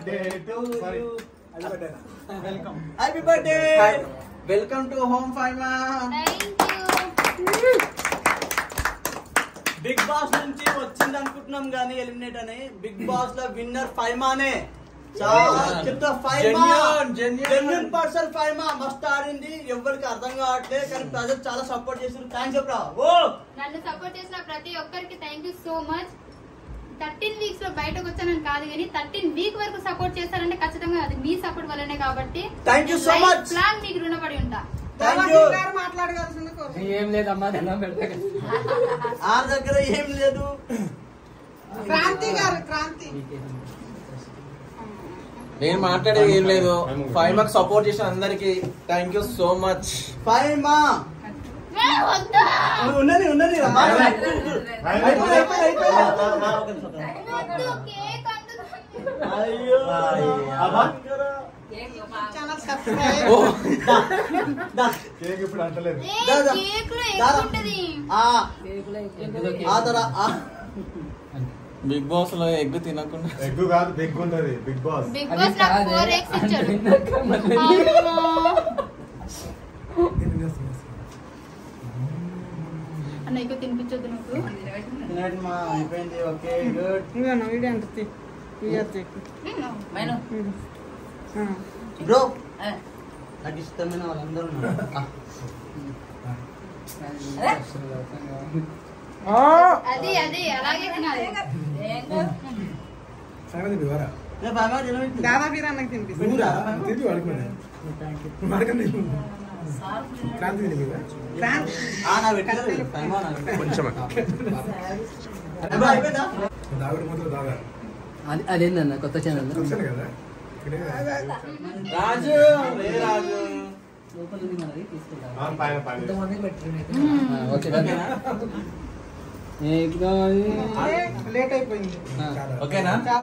Birthday to you welcome happy birthday welcome to home Faima Bigg Boss నుంచి వచ్చింది అనుకుంటున్నాం కానీ ఎలిమినేట్ అని బిగ్ బాస్ లో విన్నర్ ఫైమానే చాలా చెప్తా Faima Genuine, genuine. Genuine person Faima మస్తు ఆడింది ఎవరికి అర్థం కావట్లేదు కానీ ప్రజలు చాలా సపోర్ట్ చేస్తారు థ్యాంక్స్ చెప్పరా ఓ నన్ను సపోర్ట్ చేసిన ప్రతి ఒక్కరికి thank you so much thirteen weeks లో బయటకు వచ్చానని కాదు కానీ థర్టీన్ వీక్ వరకు సపోర్ట్ చేస్తారంటే ఖచ్చితంగా అది మీ సపోర్ట్ వల్లనే కాబట్టి Thank you so much. ప్లాన్ మీకు రుణపడి ఉంటా థ్యాంక్ యూ మాట్లాడగలసింది కోరు ఏం లేదమ్మా దండం పెడతా ఆ దగ్గర ఏం లేదు క్రాంతి గారు క్రాంతి నేను మాట్లాడేది ఏం లేదు ఫైవ్ మాకు సపోర్ట్ చేసిన అందరికి thank you so much Faima ఏ, వద్దా నువ్వు ఉన్నది ఉన్నది అయిపోయింది అయిపోయింది అయిపోయింది వద్దు, కేక్ అంటున్నా. అయ్యో అబ్బా. ఛానల్ సబ్స్క్రైబ్ ఓ దా. కేక్ ఇప్పుడు అంటలేదు ఏ, దా, దా. కేక్ లో దా, దా. ఎక్కుంటది ఆ ఆ తర ఆ. బిగ్ బాస్ లో ఎగ్ తినకుండా ఎగ్గు కాదు బిగ్ ఉంటది బిగ్ బాస్ బిగ్ బాస్ నాకు ఫోర్ ఎక్స్ ఇచ్చాడు అమ్మా. అన్న ఎక్కువ తినిపించొద్దు నువ్వు తినండి మా అయిపోయింది ఓకే గుడ్ ఇంకా వీడియో అంటే ఇయ్యొద్దు బ్రో నాకు ఇష్టమైన వాళ్ళందరూ ఉన్నారు. ఆ. అది అది అలాగే తినాలి ఏ బాగా తినబెట్టు. దాదా బీర్ అన్నకి తినిపిస్తుంది నువ్వురా? క్రాంతి ఆ, నా పెట్టలేదు. టైమా నా పెట్టలేదు. ఏ బ్రో, అయిపోయిందా? అది అదేందన్న కొత్త ఛానల్ రాజు రే రాజు లోపల ఉంది మనది తీసుకెళ్ళాలి పైన పైన ఇంతమంది పెట్టినట్టు మ్మ్. ఓకే ఓకేనా? ఏక్ దో- లేట్ అయిపోయింది ఆ. ఓకేనా